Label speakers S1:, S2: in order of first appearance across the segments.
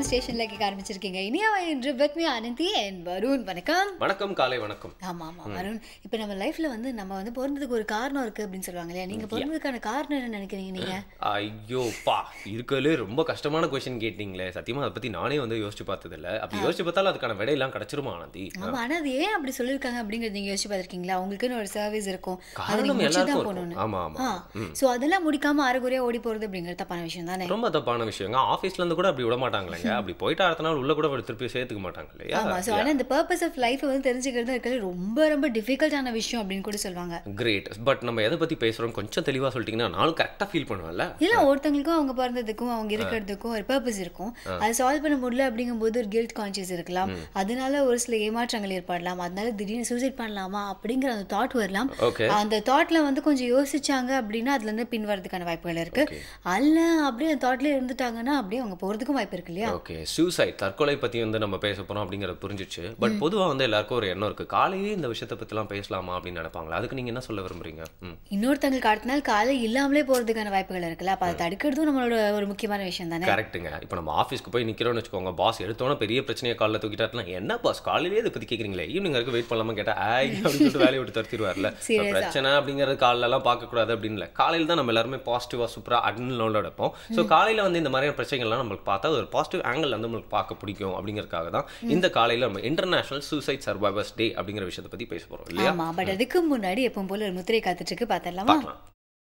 S1: நம்ம ஸ்டேஷன்ல கேட்க ஆரம்பிச்சிருக்கீங்க இனியா என்று பத்மி ஆனந்தி அண்ட் வருண் வணக்கம்
S2: வணக்கம் காலை வணக்கம்
S1: ஆமா ஆமா வருண் இப்போ நம்ம லைஃப்ல வந்து நம்ம வந்து பிறந்ததுக்கு ஒரு காரணம் இருக்கு அப்படின்னு சொல்லுவாங்க இல்லையா நீங்க பிறந்ததுக்கான காரணம் என்ன நினைக்கிறீங்க நீங்க
S2: ஐயோ பா இருக்கலே ரொம்ப கஷ்டமான கொஸ்டின் கேட்டீங்களே சத்தியமா அதை பத்தி நானே வந்து யோசிச்சு பார்த்தது இல்ல அப்படி யோசிச்சு பார்த்தாலும் அதுக்கான விடையெல்லாம் கிடைச்சிருமா ஆனந்தி
S1: ஆமா ஆனா அது ஏன் அப்படி சொல்லியிருக்காங்க அப்படிங்கறது நீங்க யோசிச்சு பார்த்திருக்கீங்களா உங்களுக்குன்னு ஒரு சர்வீஸ் இருக்கும் அதை
S2: காரணம்
S1: நீங்க முடிச்சு தான்
S2: எல்லாருக்கும்
S1: போகணும்னு
S2: இருக்கும் ஆமா ஆமா
S1: ஆ சோ அதெல்லாம் முடிக்காம அரைகுறையா ஓடி போறது அப்படிங்கிறது தப்பான விஷயம் தானே
S2: ரொம்ப தப்பான விஷயங்க ஆஃபீஸ்ல இருந்து கூட அப்படி விட மாட்டாங்களேங்க அப்படி போயிட்டு அடுத்த நாள் உள்ள கூட ஒரு திருப்பி சேர்த்துக்க மாட்டாங்க இல்லையா
S1: ஆமா சோ ஆனா இந்த பர்பஸ் ஆஃப் லைஃப் வந்து தெரிஞ்சுக்கிறது இருக்கிறது ரொம்ப ரொம்ப டிஃபிகல்ட்டான விஷயம் அப்படின்னு கூட சொல்லுவாங்க
S2: கிரேட் பட் நம்ம எதை பத்தி பேசுறோம் கொஞ்சம் தெளிவா சொல்லிட்டீங்கன்னா நானும் கரெக்டா ஃபீல் பண்ணுவேன்ல
S1: இல்ல ஒருத்தவங்களுக்கும் அவங்க பிறந்ததுக்கும் அவங்க இருக்கிறதுக்கும் ஒரு பர்பஸ் இருக்கும் அதை சால்வ் பண்ண முடியல அப்படிங்கும்போது ஒரு கில்ட் கான்சியஸ் இருக்கலாம் அதனால ஒரு சில ஏமாற்றங்கள் ஏற்படலாம் அதனால திடீர்னு சூசைட் பண்ணலாமா அப்படிங்கிற அந்த தாட் வரலாம்
S2: ஓகே
S1: அந்த தாட்ல வந்து கொஞ்சம் யோசிச்சாங்க அப்படின்னா அதுல இருந்து பின் வரதுக்கான வாய்ப்புகள் இருக்கு அல்ல அப்படியே அந்த தாட்ல இருந்துட்டாங்கன்னா அப்படியே அவங்க போறதுக்கும் வாய்ப்பு இருக்கு இல்லையா
S2: ஓகே சூசைட் தற்கொலை பத்தி வந்து நம்ம பேச போறோம் அப்படிங்கறது புரிஞ்சிச்சு பட் பொதுவா வந்து எல்லாருக்கும் ஒரு எண்ணம் இருக்கு காலையே இந்த விஷயத்தை பத்திலாம் பேசலாமா அப்படின்னு நினைப்பாங்களா அதுக்கு நீங்க என்ன சொல்ல விரும்புறீங்க ம்
S1: இன்னொருத்தங்களுக்கு அடுத்த நாள் காலை இல்லாமலே போறதுக்கான வாய்ப்புகள் இருக்குல்ல அப்ப அதை தடுக்கிறதும் நம்மளோட ஒரு முக்கியமான விஷயம் தானே
S2: கரெக்ட்டுங்க இப்போ நம்ம ஆஃபீஸ்க்கு போய் நிற்கிறோம்னு வச்சுக்கோங்க பாஸ் எடுத்தோன்னே பெரிய பிரச்சனையை காலைல தூக்கிட்டாருனா என்ன பாஸ் காலையிலேயே இதை பற்றி கேட்குறீங்களே ஈவினிங் வரைக்கும் வெயிட் பண்ணலாமா கேட்டால் ஆய் அப்படின்னு சொல்லிட்டு வேலையை விட்டு தருத்திடுவார்ல
S1: Serious ஆ?
S2: பிரச்சனை அப்படிங்கிறது காலைலலாம் பார்க்கக்கூடாது அப்படின்னு இல்லை காலையில் தான் நம்ம எல்லாருமே பாசிட்டிவாக சூப்பராக அட்னோட எடுப்போம் ஸோ காலையில் வந்து இந்த மாதிரியான பிரச்சனைகள்லாம் நம்மளுக்கு பார்த்தா ஒரு பாசிட்டிவ் ஆங்கிள் வந்து நம்மளுக்கு பார்க்க பிடிக்கும் அப்படிங்கிறதுக்காக தான் இந்த காலையில் நம்ம இன்டர்நேஷனல் சூசைட் சர்வைவர்ஸ் டே அப்படிங்கிற விஷயத்தை பற்றி பேச போகிறோம் இல்லையா
S1: ஆமா பட் அதுக்கு முன்னாடி எப்பவும் போல ஒரு முத்திரை காத்துட்டு இருக்கு பாத்திரலாமா
S2: பார்க்கலாம்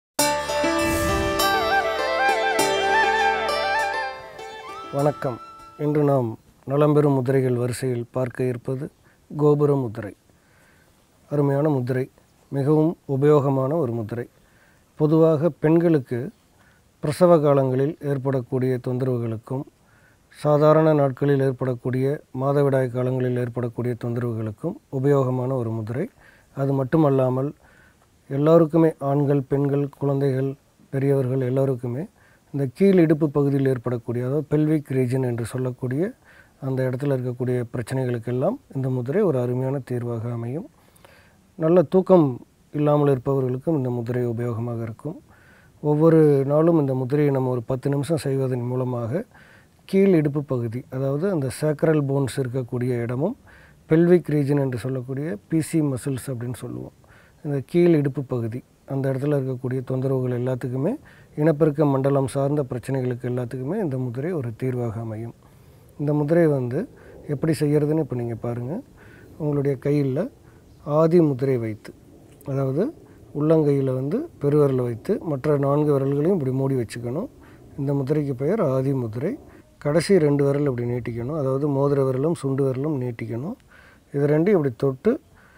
S3: வணக்கம் இன்று நாம் நலம்பெறும் முதிரைகள் வரிசையில் பார்க்க இருப்பது கோபுர முதிரை அருமையான முதிரை மிகவும் உபயோகமான ஒரு முதிரை பொதுவாக பெண்களுக்கு பிரசவ காலங்களில் ஏற்படக்கூடிய தொந்தரவுகளுக்கும் சாதாரண நாட்களில் ஏற்படக்கூடிய மாதவிடாய் காலங்களில் ஏற்படக்கூடிய தொந்தரவுகளுக்கும் உபயோகமான ஒரு முதிரை அது மட்டுமல்லாமல் எல்லாருக்குமே ஆண்கள் பெண்கள் குழந்தைகள் பெரியவர்கள் எல்லோருக்குமே இந்த கீழ் இடுப்பு பகுதியில் ஏற்படக்கூடிய அதாவது பெல்விக் ரீஜன் என்று சொல்லக்கூடிய அந்த இடத்துல இருக்கக்கூடிய பிரச்சனைகளுக்கெல்லாம் இந்த முதிரை ஒரு அருமையான தீர்வாக அமையும் நல்ல தூக்கம் இல்லாமல் இருப்பவர்களுக்கும் இந்த முதிரை உபயோகமாக இருக்கும் ஒவ்வொரு நாளும் இந்த முதிரையை நம்ம ஒரு பத்து நிமிஷம் செய்வதன் மூலமாக கீழ் இடுப்பு பகுதி அதாவது அந்த சேக்ரல் போன்ஸ் இருக்கக்கூடிய இடமும் பெல்விக் ரீஜன் என்று சொல்லக்கூடிய பிசி மசில்ஸ் அப்படின்னு சொல்லுவோம் இந்த கீழ் இடுப்பு பகுதி அந்த இடத்துல இருக்கக்கூடிய தொந்தரவுகள் எல்லாத்துக்குமே இனப்பெருக்க மண்டலம் சார்ந்த பிரச்சனைகளுக்கு எல்லாத்துக்குமே இந்த முதிரை ஒரு தீர்வாக அமையும் இந்த முதிரை வந்து எப்படி செய்யறதுன்னு இப்போ நீங்கள் பாருங்கள் உங்களுடைய கையில் ஆதி முதிரை வைத்து அதாவது உள்ளங்கையில் வந்து பெருவிரலை வைத்து மற்ற நான்கு விரல்களையும் இப்படி மூடி வச்சுக்கணும் இந்த முதிரைக்கு பெயர் ஆதி முதிரை கடைசி ரெண்டு விரல் இப்படி நீட்டிக்கணும் அதாவது மோதிர விரலும் சுண்டு விரலும் நீட்டிக்கணும் இது ரெண்டையும் இப்படி தொட்டு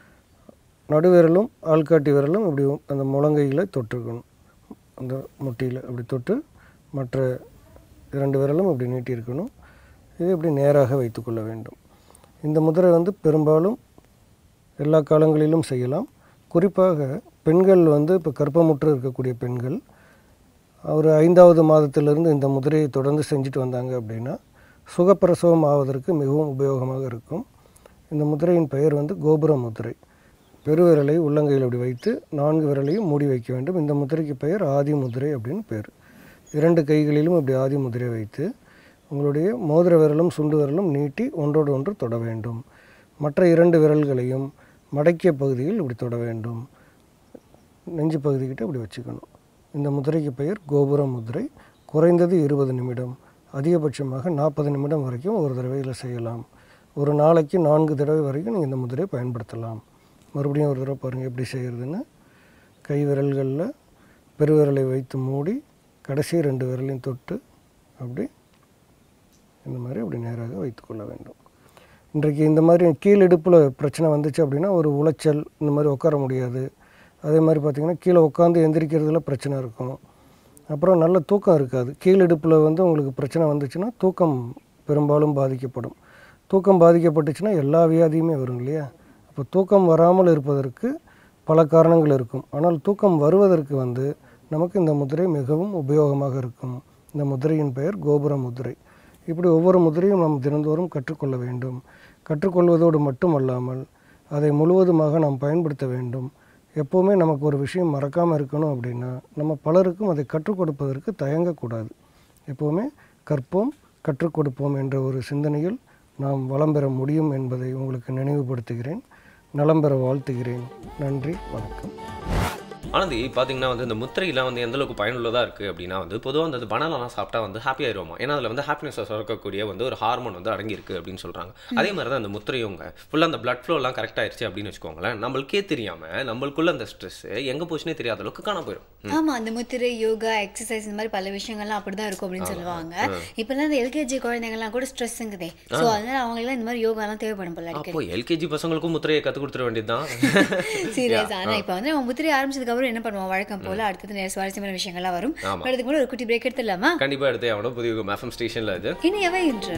S3: நடுவிரலும் ஆள்காட்டி விரலும் இப்படி அந்த முழங்கையில் தொட்டுக்கணும் அந்த முட்டியில் அப்படி தொட்டு மற்ற இரண்டு விரலும் இப்படி நீட்டியிருக்கணும் இது இப்படி நேராக வைத்துக்கொள்ள வேண்டும் இந்த முதிரை வந்து பெரும்பாலும் எல்லா காலங்களிலும் செய்யலாம் குறிப்பாக பெண்கள் வந்து இப்போ கர்ப்பமுற்று இருக்கக்கூடிய பெண்கள் ஒரு ஐந்தாவது மாதத்திலிருந்து இந்த முதிரையை தொடர்ந்து செஞ்சுட்டு வந்தாங்க அப்படின்னா சுகப்பிரசவம் ஆவதற்கு மிகவும் உபயோகமாக இருக்கும் இந்த முதிரையின் பெயர் வந்து கோபுர முதிரை பெருவிரலை உள்ளங்கையில் அப்படி வைத்து நான்கு விரலையும் மூடி வைக்க வேண்டும் இந்த முதிரைக்கு பெயர் ஆதி முதிரை அப்படின்னு பேர் இரண்டு கைகளிலும் இப்படி ஆதி முதிரை வைத்து உங்களுடைய மோதிர விரலும் சுண்டு விரலும் நீட்டி ஒன்றோடு ஒன்று தொட வேண்டும் மற்ற இரண்டு விரல்களையும் மடக்கிய பகுதியில் இப்படி தொட வேண்டும் நெஞ்சு பகுதிக்கிட்ட இப்படி வச்சுக்கணும் இந்த முதிரைக்கு பெயர் கோபுர முதிரை குறைந்தது இருபது நிமிடம் அதிகபட்சமாக நாற்பது நிமிடம் வரைக்கும் ஒரு தடவையில் செய்யலாம் ஒரு நாளைக்கு நான்கு தடவை வரைக்கும் நீங்கள் இந்த முதிரையை பயன்படுத்தலாம் மறுபடியும் ஒரு தடவை பாருங்கள் எப்படி செய்கிறதுன்னு கை விரல்களில் பெருவிரலை வைத்து மூடி கடைசி ரெண்டு விரலையும் தொட்டு அப்படி இந்த மாதிரி அப்படி நேராக வைத்துக்கொள்ள வேண்டும் இன்றைக்கு இந்த மாதிரி கீழ் இடுப்பில் பிரச்சனை வந்துச்சு அப்படின்னா ஒரு உளைச்சல் இந்த மாதிரி உட்கார முடியாது அதே மாதிரி பார்த்திங்கன்னா கீழே உட்காந்து எந்திரிக்கிறதுல பிரச்சனை இருக்கும் அப்புறம் நல்ல தூக்கம் இருக்காது கீழ் இடுப்பில் வந்து உங்களுக்கு பிரச்சனை வந்துச்சுன்னா தூக்கம் பெரும்பாலும் பாதிக்கப்படும் தூக்கம் பாதிக்கப்பட்டுச்சுன்னா எல்லா வியாதியுமே வரும் இல்லையா அப்போ தூக்கம் வராமல் இருப்பதற்கு பல காரணங்கள் இருக்கும் ஆனால் தூக்கம் வருவதற்கு வந்து நமக்கு இந்த முதிரை மிகவும் உபயோகமாக இருக்கும் இந்த முதிரையின் பெயர் கோபுர முதிரை இப்படி ஒவ்வொரு முதிரையும் நாம் தினந்தோறும் கற்றுக்கொள்ள வேண்டும் கற்றுக்கொள்வதோடு மட்டுமல்லாமல் அதை முழுவதுமாக நாம் பயன்படுத்த வேண்டும் எப்போவுமே நமக்கு ஒரு விஷயம் மறக்காமல் இருக்கணும் அப்படின்னா நம்ம பலருக்கும் அதை கற்றுக் கொடுப்பதற்கு தயங்கக்கூடாது எப்போவுமே கற்போம் கற்றுக் கொடுப்போம் என்ற ஒரு சிந்தனையில் நாம் வளம் பெற முடியும் என்பதை உங்களுக்கு நினைவுபடுத்துகிறேன் நலம் பெற வாழ்த்துகிறேன் நன்றி வணக்கம்
S2: ஆனந்தி பார்த்தீங்கன்னா வந்து இந்த முத்திரையெல்லாம் வந்து எந்த அளவுக்கு பயனுள்ளதாக இருக்குது அப்படின்னா வந்து பொதுவாக வந்து பனானாலாம் சாப்பிட்டா வந்து ஹாப்பி ஆயிடுவோமா ஏன்னா அதில் வந்து ஹாப்பினஸை சுரக்கக்கூடிய வந்து ஒரு ஹார்மோன் வந்து அடங்கியிருக்கு அப்படின்னு சொல்கிறாங்க அதே மாதிரி தான் அந்த முத்திரையவங்க ஃபுல்லாக அந்த பிளட் ஃப்ளோலாம் கரெக்ட் ஆயிடுச்சு அப்படின்னு வச்சுக்கோங்களேன் நம்மளுக்கே தெரியாமல் நம்மளுக்குள்ள அந்த ஸ்ட்ரெஸ் எங்கே போச்சுனே தெரியாத அளவுக்கு காண போயிடும்
S1: ஆமா அந்த முத்திரை யோகா எக்ஸசைஸ் இந்த மாதிரி பல விஷயங்கள்லாம் அப்படிதான் இருக்கும் அப்படின்னு சொல்லுவாங்க இப்பெல்லாம் இந்த எல்கேஜி குழந்தைங்கலாம் கூட ஸ்ட்ரெஸ்ஸுங்குதே ஸோ அதனால அவங்களுக்குலாம் இந்த மாதிரி யோகாலாம் தேவைப்படும் போல அடிக்கடி
S2: அப்போ எல்கேஜி பசங்களுக்கும் முத்திரையை கற்றுக் கொடுத்துட வேண்டியது தான்
S1: சீரியஸ் ஆனா இப்போ வந்து நம்ம முத்திரை ஆரம்பிச்சதுக்கு அப்புறம் என்ன பண்ணுவோம் வழக்கம் போல அடுத்தது நிறைய சுவாரஸ்யமான விஷயங்கள்லாம் வரும்
S2: ஆமா.
S1: But அதுக்கு முன்னாடி ஒரு குட்டி பிரேக் எடுத்துடலாமா
S2: கண்டிப்பாக எடுத்தே ஆகணும் புதிய எஃப்எம் ஸ்டேஷனில் இது
S1: இனி எவை இன்று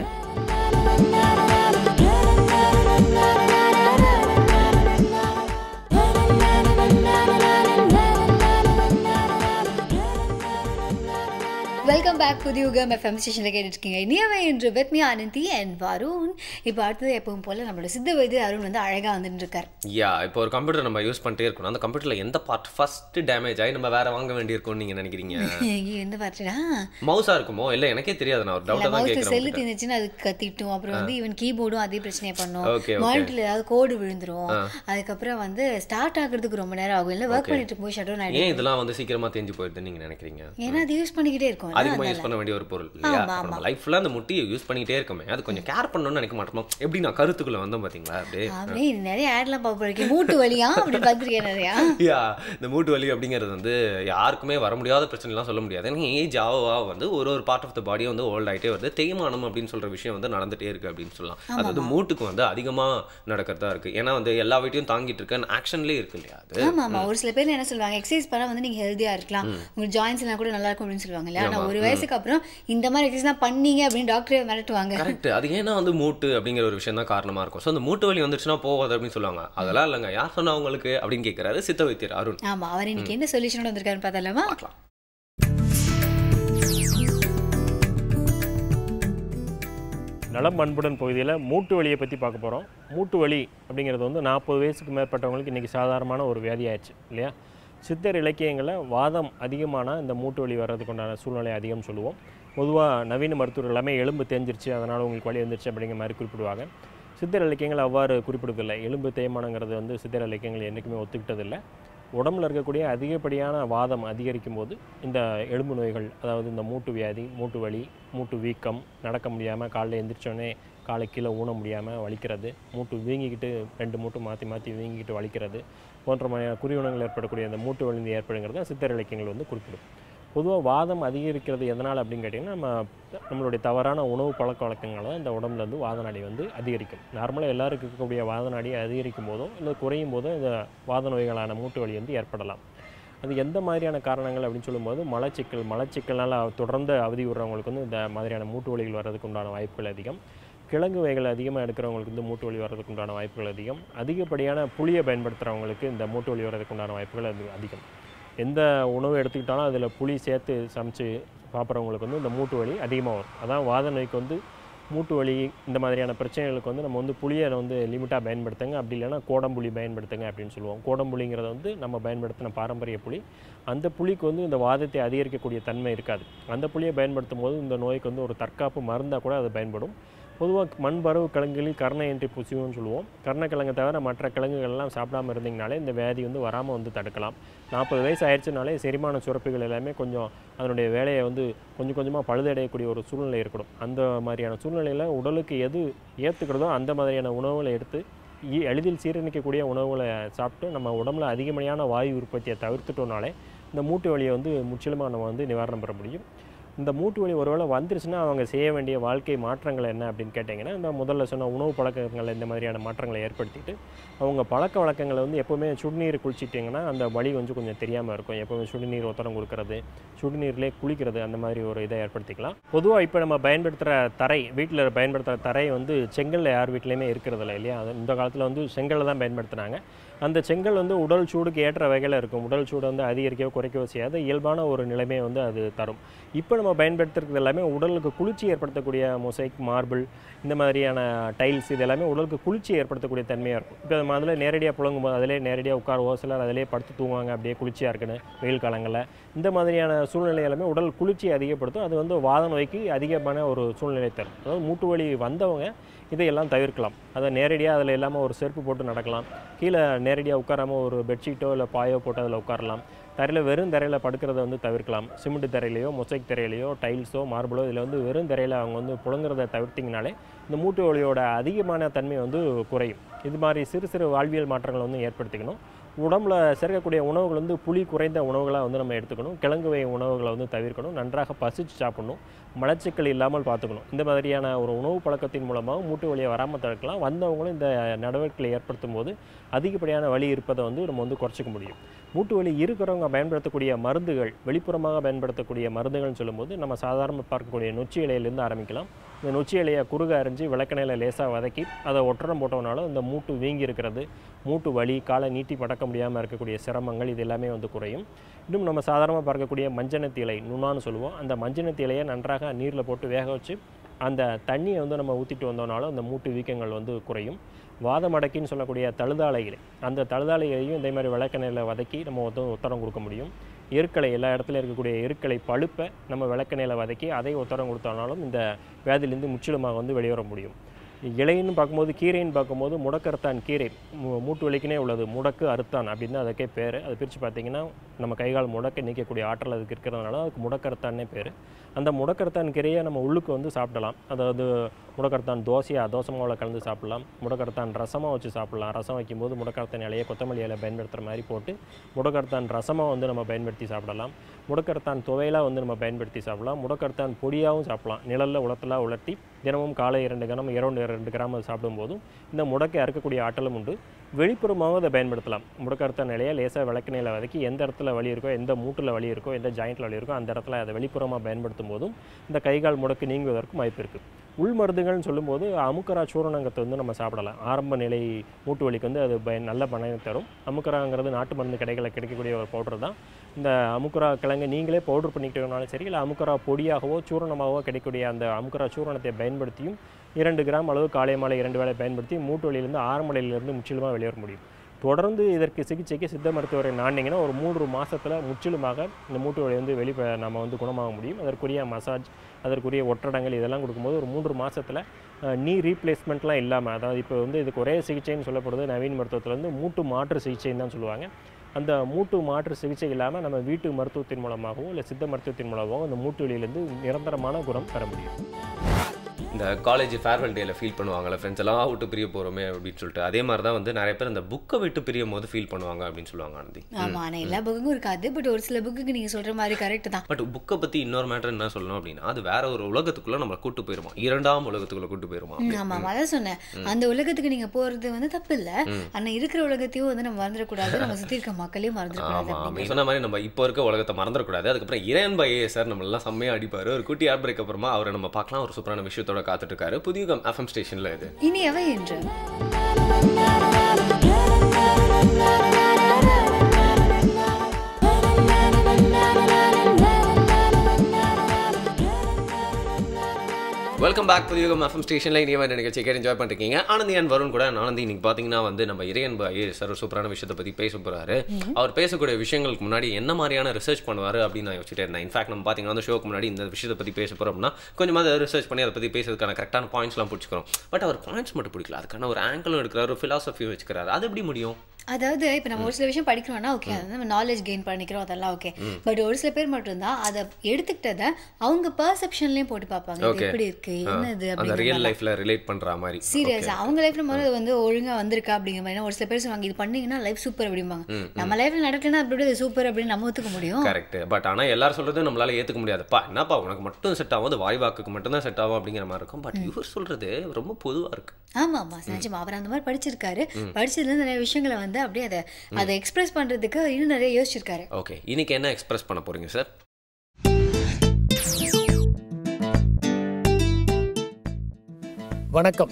S1: வெல்கம் பேக் புதிய யுகம் எஃப்எம் ஸ்டேஷனில் கேட்டுருக்கீங்க இனியவை என்று வெத்மி ஆனந்தி அண்ட் வருண் இப்போ அடுத்தது எப்பவும் போல நம்மளோட சித்த வைத்திய அருண் வந்து அழகா வந்துட்டு இருக்கார்
S2: யா இப்போ ஒரு கம்ப்யூட்டர் நம்ம யூஸ் பண்ணிட்டே இருக்கணும் அந்த கம்ப்யூட்டரில் எந்த பார்ட் ஃபர்ஸ்ட் டேமேஜ் ஆகி நம்ம வேற வாங்க வேண்டியிருக்கும்னு நீங்கள் நினைக்கிறீங்க
S1: ஐயோ, எந்த பார்ட்டுடா
S2: மவுஸாக இருக்குமோ இல்லை எனக்கே தெரியாது நான் ஒரு டவுட்டாக தான்
S1: மவுஸ்ல செல்லு
S2: கேட்குறேன்
S1: தீர்ந்துச்சுன்னு அது கத்திட்டும் அப்புறம் வந்து ஈவன் கீபோர்டும் அதே பிரச்சனையை பண்ணும்
S2: Okay, okay.
S1: மானிட்டர்ல ஏதாவது கோடு விழுந்துரும் அதுக்கப்புறம் வந்து ஸ்டார்ட் ஆகுறதுக்கு ரொம்ப நேரம் ஆகும் இல்லை ஒர்க் பண்ணிட்டு போய் ஷட் டவுன் ஆயிடும்
S2: ஏன் இதெல்லாம் வந்து சீக்கிரமா தேஞ்சு போயிடுதுன்னு நீங்க நினைக்கிறீங்க
S1: ஏன்னா அது யூஸ் பண்ணிக்கிட்டே இருக்கும்
S2: அதிகமா யூஸ் பண்ண வேண்டிய ஒரு பொருள் இல்லையா அப்ப நம்ம லைஃப்ல அந்த முட்டியை யூஸ் பண்ணிட்டே இருக்கோமே அது கொஞ்சம் கேர் பண்ணணும்னு நினைக்க மாட்டோமா எப்படி நான் கருத்துக்குள்ள வந்தோம் பாத்தீங்களா அப்படியே
S1: அப்படியே நிறைய ஆட்லாம் பார்க்க போறீங்க மூட்டு வலியா அப்படி பார்த்துருக்கேன் நிறையா
S2: யா இந்த மூட்டு வலி அப்படிங்கிறது வந்து யாருக்குமே வர முடியாத பிரச்சனைலாம் சொல்ல முடியாது ஏன்னா ஏஜ் ஆவா வந்து ஒரு ஒரு பார்ட் ஆஃப் த பாடியும் வந்து ஓல்ட் ஆயிட்டே வருது தேய்மானம் அப்படின்னு சொல்ற விஷயம் வந்து நடந்துட்டே இருக்கு அப்படின்னு சொல்லலாம் அது வந்து மூட்டுக்கு வந்து அதிகமா நடக்கிறதா இருக்கு ஏன்னா வந்து எல்லா வீட்டையும் தாங்கிட்டு இருக்க ஆக்ஷன்லேயே இருக்கு இல்லையா அது
S1: ஆமா ஆமா ஒரு சில பேர் என்ன சொல்லுவாங்க எக்ஸசைஸ் பண்ணா வந்து நீங்க ஹெல்தியா இருக்கலாம் உங்க ஜாயின்ஸ் எல்லாம் கூட நல்லா இருக்கும் அப்படின்னு சொல்லுவாங்க இல்லையா ஆனா ஒரு வயசுக்கு அப்புறம் இந்த மாதிரி எக்ஸசைஸ் பண்ணீங்க அப்படின்னு டாக்டரே மிரட்டுவாங்க
S2: கரெக்ட் அது ஏன்னா வந்து மூட்டு அப்படிங்கிற ஒரு விஷயம் தான் காரணமா இருக்கும் ஸோ அந்த மூட்டு வலி வந்துச்சுன்னா போகாது அப்படின்னு சொல்லுவாங்க அதெல்லாம் இல்லைங்க யார் சொன்னா உங்களுக்கு அப்படின்னு கேட்கிறாரு சித்த வைத்தியர் அருண்
S1: ஆமா அவர் இன்னைக்கு என்ன சொல்யூஷனோட வந்திருக்காருன்னு பார்த்தலாமா
S2: பார்க்கலாம்
S4: நலம் அன்புடன் பகுதியில் மூட்டு வலியை பற்றி பார்க்க போகிறோம் மூட்டு வலி அப்படிங்கிறது வந்து நாற்பது வயசுக்கு மேற்பட்டவங்களுக்கு இன்றைக்கி சாதாரணமான ஒரு வியாதியாயிடுச்சு இல்லையா சித்தர் இலக்கியங்களில் வாதம் அதிகமான இந்த மூட்டு வலி வர்றதுக்கு உண்டான சூழ்நிலை அதிகம்னு சொல்லுவோம் பொதுவாக நவீன மருத்துவர்கள் எல்லாமே எலும்பு தேஞ்சிருச்சு அதனால் உங்களுக்கு வலி வந்துருச்சு அப்படிங்கிற மாதிரி குறிப்பிடுவாங்க சித்தர் இலக்கியங்கள் அவ்வாறு குறிப்பிடுவதில்லை எலும்பு தேய்மானங்கிறது வந்து சித்தர் இலக்கியங்கள் என்றைக்குமே ஒத்துக்கிட்டதில்லை உடம்புல இருக்கக்கூடிய அதிகப்படியான வாதம் அதிகரிக்கும் போது இந்த எலும்பு நோய்கள் அதாவது இந்த மூட்டு வியாதி மூட்டு வலி மூட்டு வீக்கம் நடக்க முடியாமல் காலைல எந்திரிச்சோடனே காலை கீழே ஊன முடியாமல் வலிக்கிறது மூட்டு வீங்கிக்கிட்டு ரெண்டு மூட்டு மாற்றி மாற்றி வீங்கிக்கிட்டு வலிக்கிறது போன்ற மாதிரியான குறியுணங்கள் ஏற்படக்கூடிய அந்த மூட்டு வலி ஏற்படுங்கிறத சித்தர் இலக்கியங்கள் வந்து குறிப்பிடும் பொதுவாக வாதம் அதிகரிக்கிறது எதனால் அப்படின்னு கேட்டிங்கன்னா நம்ம நம்மளுடைய தவறான உணவு பழக்க வழக்கங்களை இந்த உடம்புல இருந்து வாத நாடி வந்து அதிகரிக்கும் நார்மலாக எல்லாருக்கும் இருக்கக்கூடிய வாத நாடி அதிகரிக்கும் போதோ இல்லை குறையும் போதோ இந்த வாத நோய்களான மூட்டு வலி வந்து ஏற்படலாம் அது எந்த மாதிரியான காரணங்கள் அப்படின்னு சொல்லும்போது மலச்சிக்கல் மலச்சிக்கல்னால தொடர்ந்து அவதி விடுறவங்களுக்கு வந்து இந்த மாதிரியான மூட்டு வலிகள் வர்றதுக்கு உண்டான வாய்ப்புகள் அதிகம் கிழங்கு வகைகள் அதிகமாக எடுக்கிறவங்களுக்கு வந்து மூட்டு வலி வர்றதுக்கு உண்டான வாய்ப்புகள் அதிகம் அதிகப்படியான புளியை பயன்படுத்துகிறவங்களுக்கு இந்த மூட்டு வலி வர்றதுக்கு உண்டான வாய்ப்புகள் அது அதிகம் எந்த உணவு எடுத்துக்கிட்டாலும் அதில் புளி சேர்த்து சமைச்சு சாப்பிட்றவங்களுக்கு வந்து இந்த மூட்டு வலி அதிகமாக வரும் அதான் வாத நோய்க்கு வந்து மூட்டு வலி இந்த மாதிரியான பிரச்சனைகளுக்கு வந்து நம்ம வந்து புளியை வந்து லிமிட்டாக பயன்படுத்துங்க அப்படி இல்லைன்னா கோடம்புளி பயன்படுத்துங்க அப்படின்னு சொல்லுவோம் கோடம்புளிங்கிறது வந்து நம்ம பயன்படுத்தின பாரம்பரிய புளி அந்த புளிக்கு வந்து இந்த வாதத்தை அதிகரிக்கக்கூடிய தன்மை இருக்காது அந்த புளியை பயன்படுத்தும் போது இந்த நோய்க்கு வந்து ஒரு தற்காப்பு மருந்தாக கூட அது பயன்படும் பொதுவாக மண் பரவு கிழங்குகளில் கர்ணயின்றி புசிவுன்னு சொல்லுவோம் கர்ணக்கிழங்கை தவிர மற்ற கிழங்குகள் எல்லாம் சாப்பிடாம இருந்தீங்கனாலே இந்த வியாதி வந்து வராமல் வந்து தடுக்கலாம் நாற்பது வயசு ஆயிடுச்சுனாலே செரிமான சுரப்பிகள் எல்லாமே கொஞ்சம் அதனுடைய வேலையை வந்து கொஞ்சம் கொஞ்சமாக பழுதடையக்கூடிய ஒரு சூழ்நிலை இருக்கணும் அந்த மாதிரியான சூழ்நிலையில் உடலுக்கு எது ஏற்றுக்கிறதோ அந்த மாதிரியான உணவுகளை எடுத்து இ- எளிதில் சீரணிக்கக்கூடிய உணவுகளை சாப்பிட்டு நம்ம உடம்புல அதிகப்படியான வாயு உற்பத்தியை தவிர்த்துட்டோம்னாலே இந்த மூட்டு வலியை வந்து முற்றிலுமாக நம்ம வந்து நிவாரணம் பெற முடியும் இந்த மூட்டு வலி ஒருவேளை வந்துருச்சுன்னா அவங்க செய்ய வேண்டிய வாழ்க்கை மாற்றங்கள் என்ன அப்படின்னு கேட்டிங்கன்னா இந்த முதல்ல சொன்ன உணவு பழக்கங்கள் இந்த மாதிரியான மாற்றங்களை ஏற்படுத்திட்டு அவங்க பழக்க வழக்கங்களை வந்து எப்போவுமே சுடுநீர் குளிச்சிட்டிங்கன்னா அந்த வலி கொஞ்சம் கொஞ்சம் தெரியாமல் இருக்கும் எப்போவுமே சுடுநீர் ஒத்தரம் கொடுக்கறது சுடுநீர்லேயே குளிக்கிறது அந்த மாதிரி ஒரு இதை ஏற்படுத்திக்கலாம் பொதுவாக இப்போ நம்ம பயன்படுத்துகிற தரை வீட்டில் பயன்படுத்துகிற தரை வந்து செங்கல்ல யார் வீட்லேயுமே இருக்கிறதில்ல இல்லையா அது இந்த காலத்தில் வந்து செங்கல்ல தான் பயன்படுத்துனாங்க அந்த செங்கல் வந்து உடல் சூடுக்கு ஏற்ற வகையில் இருக்கும் உடல் சூடு வந்து அதிகரிக்கவோ குறைக்கவோ செய்யாத இயல்பான ஒரு நிலைமையை வந்து அது தரும் இப்போ நம்ம பயன்படுத்துறது எல்லாமே உடலுக்கு குளிர்ச்சி ஏற்படுத்தக்கூடிய மொசைக் மார்பிள் இந்த மாதிரியான டைல்ஸ் இது எல்லாமே உடலுக்கு குளிர்ச்சி ஏற்படுத்தக்கூடிய தன்மையாக இருக்கும் இப்போ நம்ம அதில் நேரடியாக புழங்கும் போது அதிலே நேரடியாக உட்காருவோம் சிலர் அதிலே படுத்து தூங்குவாங்க அப்படியே குளிர்ச்சியாக இருக்குன்னு வெயில் காலங்களில் இந்த மாதிரியான சூழ்நிலை எல்லாமே உடல் குளிர்ச்சியை அதிகப்படுத்தும் அது வந்து வாத நோய்க்கு அதிகமான ஒரு சூழ்நிலை தரும் அதாவது மூட்டு வலி வந்தவங்க இதையெல்லாம் தவிர்க்கலாம் அதை நேரடியாக அதில் இல்லாமல் ஒரு செருப்பு போட்டு நடக்கலாம் கீழே நேரடியாக உட்காராம ஒரு பெட்ஷீட்டோ இல்லை பாயோ போட்டு அதில் உட்காரலாம் தரையில் வெறும் தரையில் படுக்கிறத வந்து தவிர்க்கலாம் சிமெண்ட் தரையிலையோ மொசைக் தரையிலையோ டைல்ஸோ மார்பிளோ இதில் வந்து வெறும் தரையில் அவங்க வந்து புழங்குறத தவிர்த்திங்கனாலே இந்த மூட்டு வலியோட அதிகமான தன்மை வந்து குறையும் இது மாதிரி சிறு சிறு வாழ்வியல் மாற்றங்களை வந்து ஏற்படுத்திக்கணும் உடம்புல சேர்க்கக்கூடிய உணவுகள் வந்து புளி குறைந்த உணவுகளாக வந்து நம்ம எடுத்துக்கணும் கிழங்கு வகை உணவுகளை வந்து தவிர்க்கணும் நன்றாக பசிச்சு சாப்பிடணும் மலச்சிக்கல் இல்லாமல் பார்த்துக்கணும் இந்த மாதிரியான ஒரு உணவு பழக்கத்தின் மூலமாக மூட்டு வலியை வராமல் தடுக்கலாம் வந்தவங்களும் இந்த நடவடிக்கைகளை ஏற்படுத்தும் போது அதிகப்படியான வலி இருப்பதை வந்து நம்ம வந்து குறைச்சிக்க முடியும் மூட்டு வலி இருக்கிறவங்க பயன்படுத்தக்கூடிய மருந்துகள் வெளிப்புறமாக பயன்படுத்தக்கூடிய மருந்துகள்னு சொல்லும்போது நம்ம சாதாரண பார்க்கக்கூடிய நொச்சி இலையிலேருந்து ஆரம்பிக்கலாம் இந்த நொச்சி இலையை குறுக அரிஞ்சு விளக்கணையில் லேசாக வதக்கி அதை ஒற்றடம் போட்டோம்னாலும் இந்த மூட்டு வீங்கி இருக்கிறது மூட்டு வலி காலை நீட்டி மடக்க முடியாமல் இருக்கக்கூடிய சிரமங்கள் இது எல்லாமே வந்து குறையும் இன்னும் நம்ம சாதாரணமாக பார்க்கக்கூடிய மஞ்சனத்தி இலை நுணான்னு சொல்லுவோம் அந்த மஞ்சனத்தி இலையை நன்றாக நீரில் போட்டு வேக வச்சு அந்த தண்ணியை வந்து நம்ம ஊற்றிட்டு வந்தோம்னாலும் அந்த மூட்டு வீக்கங்கள் வந்து குறையும் வாதமடக்கின்னு சொல்லக்கூடிய தழுதாலை இலை அந்த தழுதாலை இலையும் இதே மாதிரி விளக்கெண்ணெயில் வதக்கி நம்ம வந்து உத்தரம் கொடுக்க முடியும் எருக்களை எல்லா இடத்துல இருக்கக்கூடிய எருக்களை பழுப்பை நம்ம விளக்கெண்ணெயில் வதக்கி அதை உத்தரம் கொடுத்தோம்னாலும் இந்த வியாதியிலேருந்து முற்றிலுமாக வந்து வெளிவர முடியும் இலைன்னு பார்க்கும்போது கீரைன்னு பார்க்கும்போது முடக்கறுத்தான் கீரை மூ- மூட்டு வலிக்குனே உள்ளது முடக்கு அறுத்தான் அப்படின்னு அதுக்கே பேர் அது பிரித்து பார்த்தீங்கன்னா நம்ம கைகால் முடக்க நீக்கக்கூடிய ஆற்றல் அதுக்கு இருக்கிறதுனால அதுக்கு முடக்கறுத்தான்னே பேர் அந்த முடக்கறுத்தான் கீரையை நம்ம உள்ளுக்கு வந்து சாப்பிடலாம் அதாவது முடக்கறுத்தான் தோசையாக தோசை மாவில் கலந்து சாப்பிடலாம் முடக்கறுத்தான் ரசமாக வச்சு சாப்பிடலாம் ரசம் வைக்கும்போது முடக்கறுத்தான் இலையை கொத்தமல்லி இலை பயன்படுத்துகிற மாதிரி போட்டு முடக்கறுத்தான் ரசமாக வந்து நம்ம பயன்படுத்தி சாப்பிடலாம் முடக்கறுத்தான் துவையலாக வந்து நம்ம பயன்படுத்தி சாப்பிடலாம் முடக்கறுத்தான் பொடியாகவும் சாப்பிடலாம் நிழலில் உலத்தலாக உலர்த்தி தினமும் காலை இரண்டு கிராம் இரண்டு ரெண்டு கிராம் அது சாப்பிடும்போதும் இந்த முடக்கை அறுக்கக்கூடிய ஆற்றலும் உண்டு வெளிப்புறமாகவும் அதை பயன்படுத்தலாம் முடக்கறுத்தான் நிலையை லேசாக விளக்கணையில் வதக்கி எந்த இடத்துல வலி இருக்கோ எந்த மூட்டில் வலி இருக்கோ எந்த ஜாயிண்ட்டில் வலி இருக்கோ அந்த இடத்துல அதை வெளிப்புறமாக பயன்படுத்தும் போதும் இந்த கைகால் முடக்கு நீங்குவதற்கும் வாய்ப்பு இருக்குது உள் மருந்துகள்னு சொல்லும்போது அமுக்கரா சூரணங்கத்தை வந்து நம்ம சாப்பிடலாம் ஆரம்ப நிலை மூட்டு வலிக்கு வந்து அது பயன் நல்ல பலனை தரும் அமுக்கராங்கிறது நாட்டு மருந்து கடைகளில் கிடைக்கக்கூடிய ஒரு பவுடர் தான் இந்த அமுக்கரா கிழங்கு நீங்களே பவுடர் பண்ணிக்கிட்டோம்னாலும் சரி இல்லை அமுக்கரா பொடியாகவோ சூரணமாகவோ கிடைக்கக்கூடிய அந்த அமுக்கரா சூரணத்தை பயன்படுத்தியும் இரண்டு கிராம் அளவு காலை மாலை இரண்டு வேளை பயன்படுத்தி மூட்டு வலியிலிருந்து ஆரம்ப நிலையிலிருந்து முற்றிலுமாக வெளியேற முடியும் தொடர்ந்து இதற்கு சிகிச்சைக்கு சித்த மருத்துவரை நாண்டிங்கன்னா ஒரு மூன்று மாசத்துல முற்றிலுமாக இந்த மூட்டு வலி வந்து வெளி நம்ம வந்து குணமாக முடியும் அதற்குரிய மசாஜ் அதற்குரிய ஒற்றடங்கள் இதெல்லாம் கொடுக்கும்போது ஒரு மூன்று மாசத்துல அஹ், நீ ரீப்ளேஸ்மெண்ட்லாம் இல்லாமல் அதாவது இப்போ வந்து இதுக்கு ஒரே சிகிச்சைன்னு சொல்லப்படுறது நவீன மருத்துவத்தில் வந்து மூட்டு மாற்று சிகிச்சைன்னு தான் சொல்லுவாங்க அந்த மூட்டு மாற்று சிகிச்சை இல்லாமல் நம்ம வீட்டு மருத்துவத்தின் மூலமாகவோ இல்லை சித்த மருத்துவத்தின் மூலமாகவோ அந்த மூட்டு வலியிலேருந்து நிரந்தரமான குணம் பெற முடியும்
S2: இந்த காலேஜ் ஃபேர்வெல் டேல ஃபீல் பண்ணுவாங்கல்ல ஃப்ரெண்ட்ஸ் எல்லாம் விட்டு பிரிய போகிறோமே அப்படின்னு சொல்லிட்டு அதே மாதிரி தான் வந்து நிறைய பேர் அந்த புக்கை விட்டு பிரியும் போது ஃபீல் பண்ணுவாங்க அப்படின்னு சொல்லுவாங்க ஆனந்தி
S1: ஆமா ஆனா எல்லா புக்குக்கும் இருக்காது பட் ஒரு சில புக்குக்கு நீங்க சொல்ற மாதிரி கரெக்ட் தான்
S2: பட் புக்கை பற்றி இன்னொரு மேட்டர் என்ன சொல்லணும் அப்படின்னா அது வேற ஒரு உலகத்துக்குள்ள நம்மளை கூட்டு போயிருமா இரண்டாம் உலகத்துக்குள்ள கூட்டு போயிருமா
S1: ம், ஆமா ஆமா, அதான் சொன்னேன் அந்த உலகத்துக்கு நீங்க போறது வந்து தப்பு இல்ல ஆனா இருக்கிற உலகத்தையும் வந்து நம்ம மறந்துடக்கூடாது நம்ம சுத்தி இருக்க மக்களையும் மறந்துடக்கூடாது
S2: ஆமா ஆமா சொன்ன மாதிரி நம்ம இப்போ இருக்க உலகத்தை மறந்துடக்கூடாது அதுக்கப்புறம் இறையன் பாயே சார் நம்ம எல்லாம் செம்மையா அடிப்பாரு ஒரு குட்டி ஆட் பிரேக் அப்புறமா அவரை நம்ம பார்க்கலாம் ஒரு சூப்பரான விஷயத்தோட காத்துட்டு இருக்காரு புதிய எஃப்எம் ஸ்டேஷன்ல இது
S1: இனி எவை என்று
S2: வெல்கம் பேக் புதிய எஃப்எம் ஸ்டேஷன்ல இனிய மாதிரி நிகழ்ச்சி கேட்டு என்ஜாய் பண்ணிருக்கீங்க ஆனந்தி அண்ட் வருண் கூட ஆனந்தி இன்னைக்கு பாத்தீங்கன்னா வந்து நம்ம இறையன் பாய் சார் ஒரு சூப்பரான விஷயத்தை பத்தி பேச போறாரு அவர் பேசக்கூடிய விஷயங்களுக்கு முன்னாடி என்ன மாதிரியான ரிசர்ச் பண்ணுவாரு அப்படின்னு நான் யோசிச்சுட்டே இருந்தேன் இன்ஃபேக்ட் நம்ம பாத்தீங்கன்னா வந்து ஷோக்கு முன்னாடி இந்த விஷயத்தை பத்தி பேச போறோம்னா கொஞ்சமா அதை ரிசர்ச் பண்ணி அதை பத்தி பேசுறதுக்கான கரெக்டான பாயிண்ட்ஸ்லாம் பிடிச்சிக்கிறோம் பட் அவர் பாயிண்ட்ஸ் மட்டும் பிடிக்கல அதுக்கான ஒரு ஆங்கிளும் எடுக்கிறாரு ஒரு ஃபிலாசபியும் வச்சுக்கிறாரு அது எப்படி முடியும்
S1: அதாவது இப்போ நம்ம ஒரு சில விஷயம் படிக்கிறோம்னா ஓகே அது நம்ம நாலேஜ் கெயின் பண்ணிக்கிறோம் அதெல்லாம் ஓகே பட் ஒரு சில பேர் மட்டும்தான் அதை எடுத்துக்கிட்டதை அவங்க பர்செப்ஷன்லயும் போட்டு பார்ப்பாங்க இது
S2: Okay.
S1: எப்படி இருக்கு என்னது
S2: அந்த ரியல்
S1: அப்படிங்கிற
S2: லைஃப்ல ரிலேட் பண்ற மாதிரி
S1: சீரியஸ் அவங்க லைஃப்ல முதல்ல வந்து ஒழுங்கா வந்திருக்கா அப்படிங்கிற மாதிரி ஒரு சில பேர் சொல்லுவாங்க இது பண்ணீங்கன்னா லைஃப் சூப்பர் அப்படிம்பாங்க நம்ம லைஃப்ல நடக்கலன்னா அப்படி எப்படி சூப்பர் அப்படின்னு நம்ம ஒத்துக்க முடியும்
S2: கரெக்ட் பட் ஆனா எல்லாரும் சொல்றது நம்மளால ஏத்துக்க முடியாதுப்பா என்னப்பா உனக்கு மட்டும் செட் ஆகும் அது வாய் வாக்குக்கு மட்டும் தான் செட் ஆகும் அப்படிங்கிற மாதிரி இருக்கும் பட் இவர் சொல்றது ரொம்ப பொதுவா இருக்கு
S1: ஆமா ஆமா நிஜமா அவர் அந்த மாதிரி படிச்சிருக்காரு படிச்சதுல இருந்து நிறைய விஷயங்களை வந்து அப்படியே அதை அதை எக்ஸ்பிரஸ் பண்றதுக்கு இன்னும் நிறைய யோசிச்சிருக்காரு
S2: ஓகே இன்னைக்கு என்ன எக்ஸ்பிரஸ் பண்ண போறீங்க சார்
S5: வணக்கம்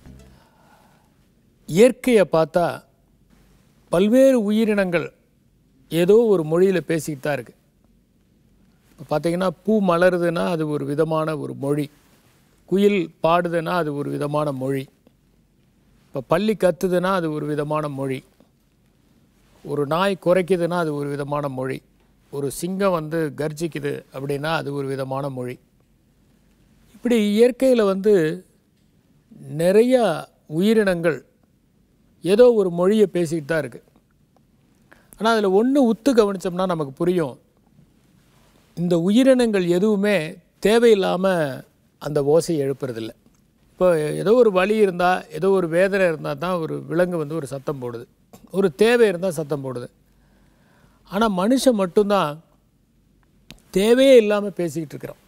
S5: இயற்கையை பார்த்தா பல்வேறு உயிரினங்கள் ஏதோ ஒரு மொழியில் பேசிக்கிட்டு தான் இருக்கு இப்போ பார்த்தீங்கன்னா பூ மலருதுன்னா அது ஒரு விதமான ஒரு மொழி குயில் பாடுதுன்னா அது ஒரு விதமான மொழி இப்போ பள்ளி கத்துதுன்னா அது ஒரு விதமான மொழி ஒரு நாய் குறைக்குதுன்னா அது ஒரு விதமான மொழி ஒரு சிங்கம் வந்து கர்ஜிக்குது அப்படின்னா அது ஒரு விதமான மொழி இப்படி இயற்கையில் வந்து நிறையா உயிரினங்கள் ஏதோ ஒரு மொழியை பேசிக்கிட்டு தான் இருக்குது ஆனால் அதில் ஒன்று உத்து கவனித்தோம்னா நமக்கு புரியும் இந்த உயிரினங்கள் எதுவுமே தேவையில்லாமல் அந்த ஓசையை எழுப்புறதில்ல இப்போ ஏதோ ஒரு வலி இருந்தால் ஏதோ ஒரு வேதனை இருந்தால் தான் ஒரு விலங்கு வந்து ஒரு சத்தம் போடுது ஒரு தேவை இருந்தால் சத்தம் போடுது ஆனால் மனுஷன் மட்டும்தான் தேவையே இல்லாமல் பேசிக்கிட்டு இருக்கிறோம்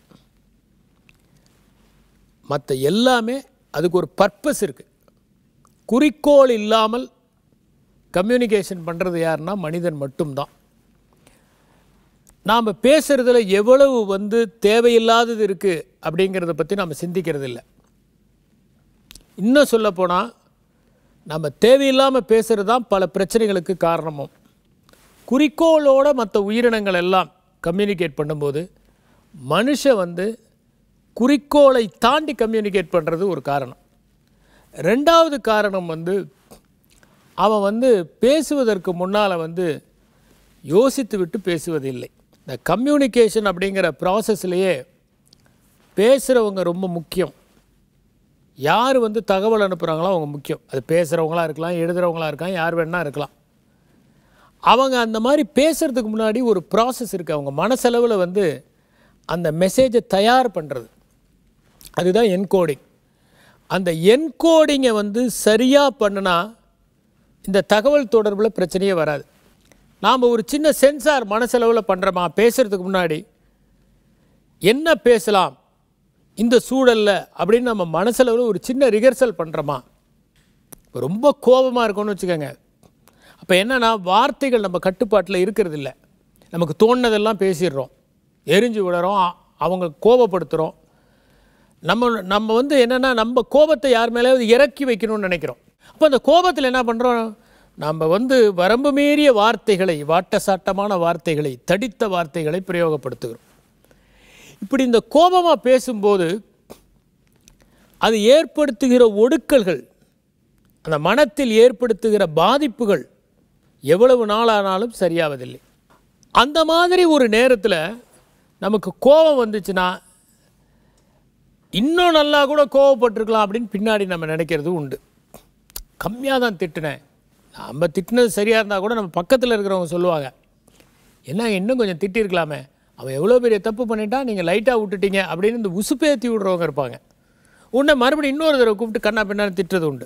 S5: மற்ற எல்லாமே அதுக்கு ஒரு பர்பஸ் இருக்குது குறிக்கோள் இல்லாமல் கம்யூனிகேஷன் பண்ணுறது யாருன்னா மனிதன் மட்டும்தான் நாம் பேசுகிறதுல எவ்வளவு வந்து தேவையில்லாதது இருக்குது அப்படிங்கிறத பற்றி நாம் சிந்திக்கிறது இல்லை இன்னும் சொல்லப்போனால் நம்ம தேவையில்லாமல் பேசுகிறது தான் பல பிரச்சனைகளுக்கு காரணமும் குறிக்கோளோட மற்ற உயிரினங்கள் எல்லாம் கம்யூனிகேட் பண்ணும்போது மனுஷன் வந்து குறிக்கோளை தாண்டி கம்யூனிகேட் பண்ணுறது ஒரு காரணம் ரெண்டாவது காரணம் வந்து அவன் வந்து பேசுவதற்கு முன்னால் வந்து யோசித்து விட்டு பேசுவதில்லை இந்த கம்யூனிகேஷன் அப்படிங்கிற ப்ராசஸ்லேயே பேசுகிறவங்க ரொம்ப முக்கியம் யார் வந்து தகவல் அனுப்புகிறாங்களோ அவங்க முக்கியம் அது பேசுகிறவங்களா இருக்கலாம் எழுதுகிறவங்களா இருக்கலாம் யார் வேணா இருக்கலாம் அவங்க அந்த மாதிரி பேசுகிறதுக்கு முன்னாடி ஒரு ப்ராசஸ் இருக்குது அவங்க மனசளவில் வந்து அந்த மெசேஜை தயார் பண்ணுறது அதுதான் என்கோடிங் அந்த என்கோடிங்கை வந்து சரியாக பண்ணுனா இந்த தகவல் தொடர்பில் பிரச்சனையே வராது நாம் ஒரு சின்ன சென்சார் மனசளவில் பண்ணுறோமா பேசுகிறதுக்கு முன்னாடி என்ன பேசலாம் இந்த சூழலில் அப்படின்னு நம்ம மனசளவில் ஒரு சின்ன ரிஹர்சல் பண்ணுறோமா இப்போ ரொம்ப கோபமாக இருக்கோன்னு வச்சுக்கோங்க அப்போ என்னென்னா வார்த்தைகள் நம்ம கட்டுப்பாட்டில் இருக்கிறது இல்ல நமக்கு தோணுனதெல்லாம் பேசிடுறோம் எரிஞ்சு விடுறோம் அ- அவங்க கோபப்படுத்துகிறோம் நம்ம நம்ம வந்து என்னென்னா நம்ம கோபத்தை யார் மேலேயாவது இறக்கி வைக்கணும்னு நினைக்கிறோம் அப்போ அந்த கோபத்தில் என்ன பண்ணுறோம் நம்ம வந்து வரம்பு மீறிய வார்த்தைகளை வாட்டசாட்டமான வார்த்தைகளை தடித்த வார்த்தைகளை பிரயோகப்படுத்துகிறோம் இப்படி இந்த கோபமாக பேசும்போது அது ஏற்படுத்துகிற ஒடுக்கல்கள் அந்த மனத்தில் ஏற்படுத்துகிற பாதிப்புகள் எவ்வளவு நாளானாலும் சரியாவதில்லை அந்த மாதிரி ஒரு நேரத்தில் நமக்கு கோபம் வந்துச்சுன்னா இன்னும் நல்லா கூட கோவப்பட்டிருக்கலாம் அப்படின்னு பின்னாடி நம்ம நினைக்கிறது உண்டு கம்மியாக தான் திட்டினேன் நம்ம திட்டினது சரியாக இருந்தால் கூட நம்ம பக்கத்தில் இருக்கிறவங்க சொல்லுவாங்க என்ன இன்னும் கொஞ்சம் திட்டிருக்கலாமே அவன் எவ்வளோ பெரிய தப்பு பண்ணிட்டான் நீங்கள் லைட்டாக விட்டுட்டீங்க அப்படின்னு இந்த உசுப்பேத்தி விடுறவங்க இருப்பாங்க உன்னை மறுபடியும் இன்னொரு தடவை கூப்பிட்டு கண்ணா பின்னான்னு திட்டுறது உண்டு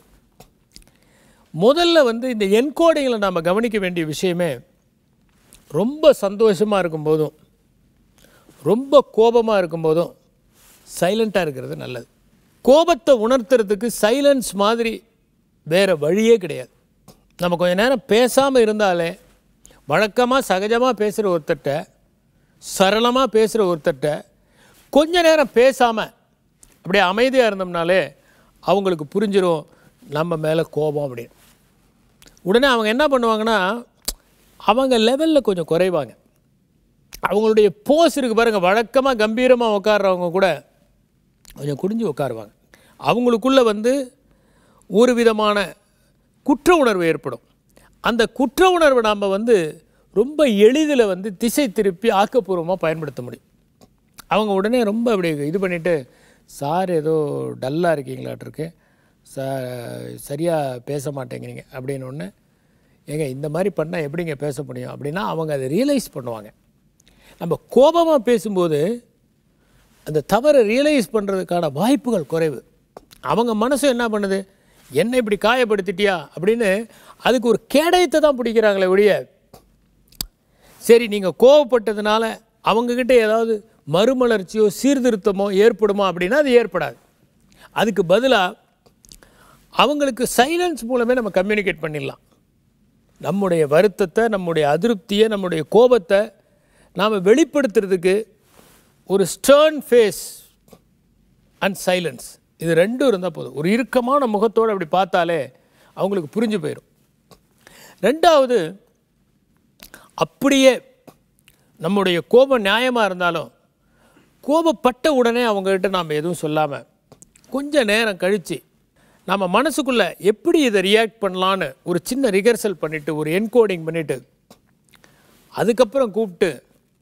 S5: முதல்ல வந்து இந்த என்கோடிங்கில் நாம் கவனிக்க வேண்டிய விஷயமே ரொம்ப சந்தோஷமாக இருக்கும்போதும் ரொம்ப கோபமாக இருக்கும்போதும் சைலண்ட்டாக இருக்கிறது நல்லது கோபத்தை உணர்த்துறதுக்கு சைலன்ஸ் மாதிரி வேறு வழியே கிடையாது நம்ம கொஞ்ச நேரம் பேசாமல் இருந்தாலே வழக்கமாக சகஜமாக பேசுகிற ஒருத்தர்கிட்ட சரளமாக பேசுகிற ஒருத்தர்கிட்ட கொஞ்ச நேரம் பேசாமல் அப்படியே அமைதியாக இருந்தோம்னாலே அவங்களுக்கு புரிஞ்சிரும் நம்ம மேலே கோபம் அப்படின்னு உடனே அவங்க என்ன பண்ணுவாங்கன்னா அவங்க லெவலில் கொஞ்சம் குறைவாங்க அவங்களுடைய போஸ் இருக்கு பாருங்க வழக்கமாக கம்பீரமாக உட்கார்றவங்க கூட கொஞ்சம் குடிஞ்சு உட்காருவாங்க அவங்களுக்குள்ள வந்து ஒரு விதமான குற்ற உணர்வு ஏற்படும் அந்த குற்ற உணர்வை நாம் வந்து ரொம்ப எளிதில் வந்து திசை திருப்பி ஆக்கப்பூர்வமாக பயன்படுத்த முடியும் அவங்க உடனே ரொம்ப அப்படி இது பண்ணிவிட்டு சார் ஏதோ டல்லாக இருக்கீங்களாட்டிருக்கு சா சரியாக பேச மாட்டேங்கிறீங்க அப்படின்னு ஒன்று ஏங்க இந்த மாதிரி பண்ணால் எப்படிங்க பேச முடியும் அப்படின்னா அவங்க அதை ரியலைஸ் பண்ணுவாங்க நம்ம கோபமாக பேசும்போது அந்த தவறை ரியலைஸ் பண்ணுறதுக்கான வாய்ப்புகள் குறைவு அவங்க மனசு என்ன பண்ணுது என்ன இப்படி காயப்படுத்திட்டியா அப்படின்னு அதுக்கு ஒரு கேடயத்தை தான் பிடிக்கிறாங்களே ஒழிய சரி நீங்கள் கோவப்பட்டதுனால அவங்கக்கிட்ட ஏதாவது மறுமலர்ச்சியோ சீர்திருத்தமோ ஏற்படுமா அப்படின்னா அது ஏற்படாது அதுக்கு பதிலாக அவங்களுக்கு சைலன்ஸ் மூலமே நம்ம கம்யூனிகேட் பண்ணிடலாம் நம்முடைய வருத்தத்தை நம்முடைய அதிருப்தியை நம்முடைய கோபத்தை நாம் வெளிப்படுத்துறதுக்கு ஒரு ஸ்டர்ன் ஃபேஸ் அண்ட் சைலன்ஸ் இது ரெண்டும் இருந்தால் போதும் ஒரு இறுக்கமான முகத்தோடு அப்படி பார்த்தாலே அவங்களுக்கு புரிஞ்சு போயிடும் ரெண்டாவது அப்படியே நம்முடைய கோபம் நியாயமாக இருந்தாலும் கோபப்பட்ட உடனே அவங்ககிட்ட நாம் எதுவும் சொல்லாமல் கொஞ்ச நேரம் கழித்து நம்ம மனசுக்குள்ளே எப்படி இதை ரியாக்ட் பண்ணலான்னு ஒரு சின்ன ரிஹர்சல் பண்ணிவிட்டு ஒரு என்கோடிங் பண்ணிவிட்டு அதுக்கப்புறம் கூப்பிட்டு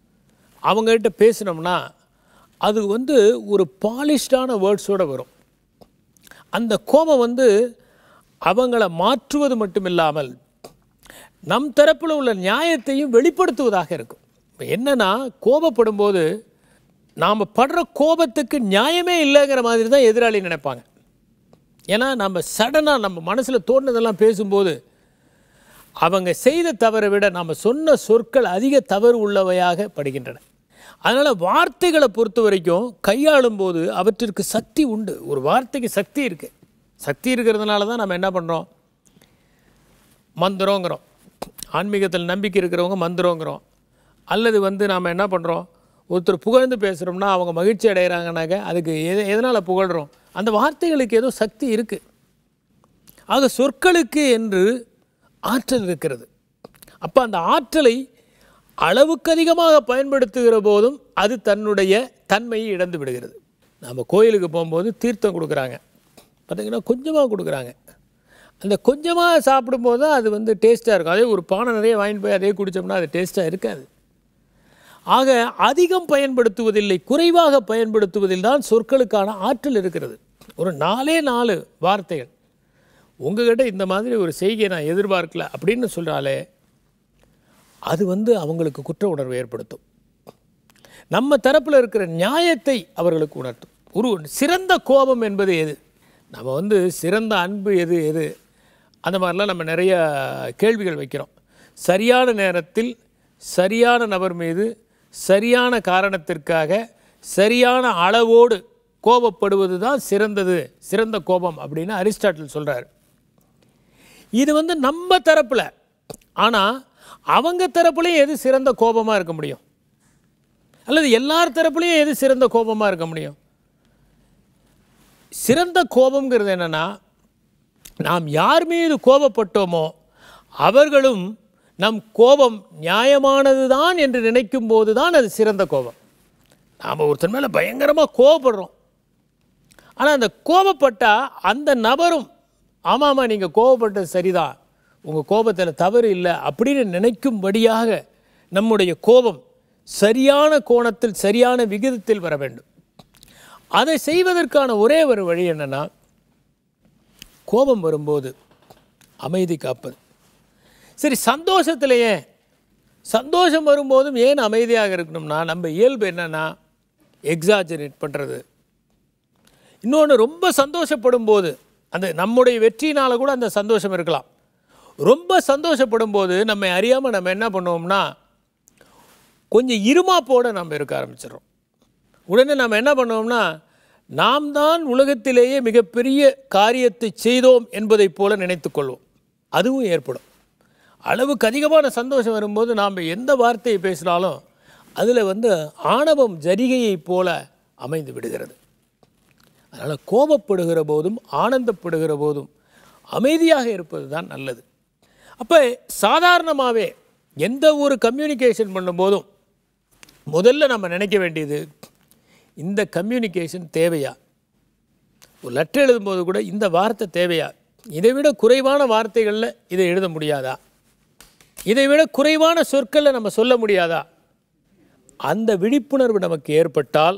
S5: அவங்ககிட்ட பேசினோம்னா அது வந்து ஒரு பாலிஷ்டான வேர்ட்ஸோடு வரும் அந்த கோபம் வந்து அவங்கள மாற்றுவது மட்டுமில்லாமல் நம் தரப்பில் உள்ள நியாயத்தையும் வெளிப்படுத்துவதாக இருக்கும் இப்போ என்னன்னா கோபப்படும் போது நாம் படுற கோபத்துக்கு நியாயமே இல்லைங்கிற மாதிரி தான் எதிராளி நினைப்பாங்க ஏன்னா நம்ம சடனாக நம்ம மனசில் தோணுனதெல்லாம் பேசும்போது அவங்க செய்த தவறை விட நம்ம சொன்ன சொற்கள் அதிக தவறு உள்ளவையாக படுகின்றன அதனால் வார்த்தைகளை பொறுத்த வரைக்கும் கையாளும் போது அவற்றிற்கு சக்தி உண்டு ஒரு வார்த்தைக்கு சக்தி இருக்குது சக்தி இருக்கிறதுனால தான் நம்ம என்ன பண்ணுறோம் மந்திரங்கிறோம் ஆன்மீகத்தில் நம்பிக்கை இருக்கிறவங்க மந்திரங்கிறோம் அல்லது வந்து நாம் என்ன பண்ணுறோம் ஒருத்தர் புகழ்ந்து பேசுகிறோம்னா அவங்க மகிழ்ச்சி அடைகிறாங்கனாக்க அதுக்கு எது எதனால் புகழ்கிறோம் அந்த வார்த்தைகளுக்கு ஏதோ சக்தி இருக்குது ஆக சொற்களுக்கு என்று ஆற்றல் இருக்கிறது அப்போ அந்த ஆற்றலை அளவுக்கு அதிகமாக பயன்படுத்துகிற போதும் அது தன்னுடைய தன்மையை இழந்து விடுகிறது நம்ம கோயிலுக்கு போகும்போது தீர்த்தம் கொடுக்குறாங்க பார்த்தீங்கன்னா கொஞ்சமாக கொடுக்குறாங்க அந்த கொஞ்சமாக சாப்பிடும்போது தான் அது வந்து டேஸ்ட்டாக இருக்கும் அதே ஒரு பானை நிறைய வாங்கிட்டு போய் அதே குடித்தோம்னா அது டேஸ்ட்டாக இருக்காது ஆக அதிகம் பயன்படுத்துவதில்லை குறைவாக பயன்படுத்துவதில் தான் சொற்களுக்கான ஆற்றல் இருக்கிறது ஒரு நாலே நாலு வார்த்தைகள் உங்ககிட்ட இந்த மாதிரி ஒரு செய்கையை நான் எதிர்பார்க்கல அப்படின்னு சொல்கிறாலே அது வந்து அவங்களுக்கு குற்ற உணர்வை ஏற்படுத்தும் நம்ம தரப்பில் இருக்கிற நியாயத்தை அவர்களுக்கு உணர்த்தும் ஒரு சிறந்த கோபம் என்பது எது நம்ம வந்து சிறந்த அன்பு எது எது அந்த மாதிரிலாம் நம்ம நிறைய கேள்விகள் வைக்கிறோம் சரியான நேரத்தில் சரியான நபர் மீது சரியான காரணத்திற்காக சரியான அளவோடு கோபப்படுவது தான் சிறந்தது சிறந்த கோபம் அப்படின்னு அரிஸ்டாட்டில் சொல்கிறார் இது வந்து நம்ம தரப்பில் ஆனால் அவங்க தரப்புலையும் எது சிறந்த கோபமாக இருக்க முடியும் அல்லது எல்லார் தரப்புலையும் எது சிறந்த கோபமாக இருக்க முடியும் சிறந்த கோபம்ங்கிறது என்னென்னா நாம் யார் மீது கோபப்பட்டோமோ அவர்களும் நம் கோபம் நியாயமானது தான் என்று நினைக்கும் போது தான் அது சிறந்த கோபம் நாம் ஒருத்தன் மேலே பயங்கரமாக கோபப்படுறோம் ஆனால் அந்த கோபப்பட்டால் அந்த நபரும் ஆமாம்மா நீங்கள் கோபப்பட்டது சரிதான் உங்கள் கோபத்தில் தவறு இல்லை அப்படின்னு நினைக்கும்படியாக நம்முடைய கோபம் சரியான கோணத்தில் சரியான விகிதத்தில் வர வேண்டும் அதை செய்வதற்கான ஒரே ஒரு வழி என்னென்னா கோபம் வரும்போது அமைதி காப்பது சரி சந்தோஷத்திலேயே சந்தோஷம் வரும்போதும் ஏன் அமைதியாக இருக்கணும்னா நம்ம இயல்பு என்னென்னா எக்ஸாஜரேட் பண்ணுறது இன்னொன்று ரொம்ப சந்தோஷப்படும் போது அந்த நம்முடைய வெற்றினால் கூட அந்த சந்தோஷம் இருக்கலாம் ரொம்ப சந்தோஷப்படும் போது நம்மை அறியாமல் நம்ம என்ன பண்ணுவோம்னா கொஞ்சம் இருமாப்போடு நம்ம இருக்க ஆரம்பிச்சிடுறோம் உடனே நம்ம என்ன பண்ணுவோம்னா நாம் தான் உலகத்திலேயே மிகப்பெரிய காரியத்தை செய்தோம் என்பதைப் போல நினைத்துக்கொள்வோம் அதுவும் ஏற்படும் அளவுக்கு அதிகமான சந்தோஷம் வரும்போது நாம் எந்த வார்த்தையை பேசினாலும் அதில் வந்து ஆணவம் ஜரிகையைப் போல அமைந்து விடுகிறது அதனால் கோபப்படுகிற போதும் ஆனந்தப்படுகிற போதும் அமைதியாக இருப்பது தான் நல்லது அப்போ சாதாரணமாகவே எந்த ஒரு கம்யூனிகேஷன் பண்ணும்போதும் முதல்ல நம்ம நினைக்க வேண்டியது இந்த கம்யூனிகேஷன் தேவையா ஒரு லெட்டர் எழுதும்போது கூட இந்த வார்த்தை தேவையா இதை விட குறைவான வார்த்தைகளில் இதை எழுத முடியாதா இதை விட குறைவான சொற்களில் நம்ம சொல்ல முடியாதா அந்த விழிப்புணர்வு நமக்கு ஏற்பட்டால்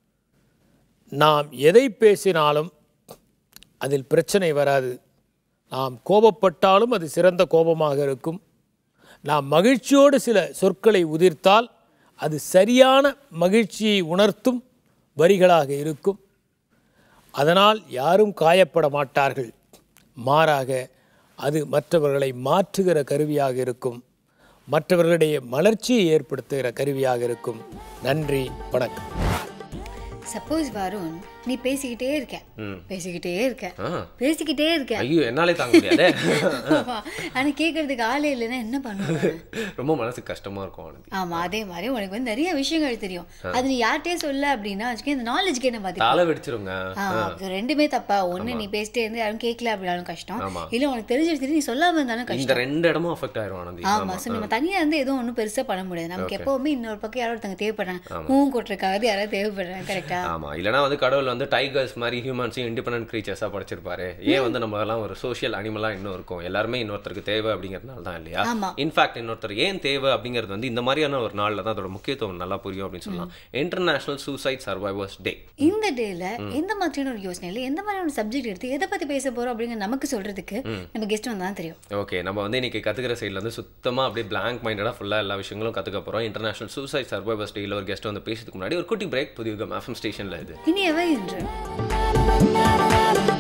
S5: நாம் எதை பேசினாலும் அதில் பிரச்சனை வராது நாம் கோபப்பட்டாலும் அது சிறந்த கோபமாக இருக்கும் நாம் மகிழ்ச்சியோடு சில சொற்களை உதிர்த்தால் அது சரியான மகிழ்ச்சியை உணர்த்தும் வரிகளாக இருக்கும் அதனால் யாரும் காயப்பட மாட்டார்கள் மாறாக அது மற்றவர்களை மாற்றுகிற கருவியாக இருக்கும் மற்றவர்களுடைய மலர்ச்சியை ஏற்படுத்துகிற கருவியாக இருக்கும் நன்றி வணக்கம்
S1: சப்போஸ் வருண் நீ பேசிக்கிட்டே இருக்க பேசிக்கிட்டே இருக்க
S2: ஆ.
S1: பேசிக்கிட்டே இருக்க
S2: ஐயோ என்னாலே தாங்க முடியாதே
S1: ஆமா. ஆனா கேட்கறதுக்கு ஆளே இல்லைன்னா என்ன பண்ணுவேன்
S2: ரொம்ப மனசுக்கு கஷ்டமா இருக்கும் அவனுக்கு
S1: ஆமா அதே மாதிரி உனக்கு வந்து நிறைய விஷயங்கள் தெரியும் அது நீ யார்கிட்டயே சொல்ல அப்படின்னா வச்சுக்க இந்த நாலேஜ்க்கு என்ன பாத்தி
S2: தலை வெடிச்சிருங்க
S1: ஆ, அது ரெண்டுமே தப்பா ஒண்ணு நீ பேசிட்டே இருந்து யாரும் கேட்கல அப்படின்னாலும் கஷ்டம்
S2: ஆமா.
S1: இல்ல உனக்கு தெரிஞ்சிருச்சு நீ சொல்லாம இருந்தாலும் கஷ்டம்
S2: இந்த ரெண்டு இடமும் அஃபெக்ட் ஆயிரும் ஆனந்தி
S1: ஆமா சோ நம்ம தனியா இருந்து எதுவும் ஒண்ணும் பெருசா பண்ண முடியாது நமக்கு எப்பவுமே இன்னொரு பக்கம் யாரோ ஒருத்தங்க தேவைப்படுறாங்க பூவும் கொட்டுறக்காவது யாராவது தேவைப்படுறாங்க கரெக்டா
S2: ஆமா இல்லனா வந்து கடவுள் வந்து டைகர்ஸ் மாதிரி ஹியூமன்ஸையும் இண்டிபெண்டன்ட் க்ரீச்சர்ஸாக படைச்சிருப்பாரு ஏன் வந்து நம்ம எல்லாம் ஒரு சோஷியல் அனிமலாக இன்னும் இருக்கும் எல்லாருமே இன்னொருத்தருக்கு தேவை அப்படிங்கிறதுனால தான் இல்லையா
S1: ஆமா.
S2: இன்ஃபேக்ட் இன்னொருத்தர் ஏன் தேவை அப்படிங்கிறது வந்து இந்த மாதிரியான ஒரு நாளில் தான் அதோட முக்கியத்துவம் நல்லா புரியும் அப்படின்னு சொல்லலாம் இன்டர்நேஷனல் சூசைட் சர்வைவர்ஸ் டே
S1: இந்த டேல எந்த மாதிரியான ஒரு யோசனையில எந்த மாதிரியான சப்ஜெக்ட் எடுத்து எதை பத்தி பேச போறோம் அப்படிங்கிற நமக்கு சொல்றதுக்கு நம்ம கெஸ்ட் வந்தா தான் தெரியும்
S2: ஓகே நம்ம வந்து இன்னைக்கு கத்துக்கிற சைடில் வந்து சுத்தமாக அப்படியே பிளாங்க் மைண்டடாக ஃபுல்லாக எல்லா விஷயங்களும் கற்றுக்க போகிறோம் இன்டர்நேஷனல் சூசைட் சர்வைவர்ஸ் டேயில் ஒரு கெஸ்ட் வந்து பேசுறதுக்கு முன்னாடி ஒரு குட்டி பிரேக் புதிய எஃப்எம் ஸ்டேஷனில் இது
S1: இனி எவை என்று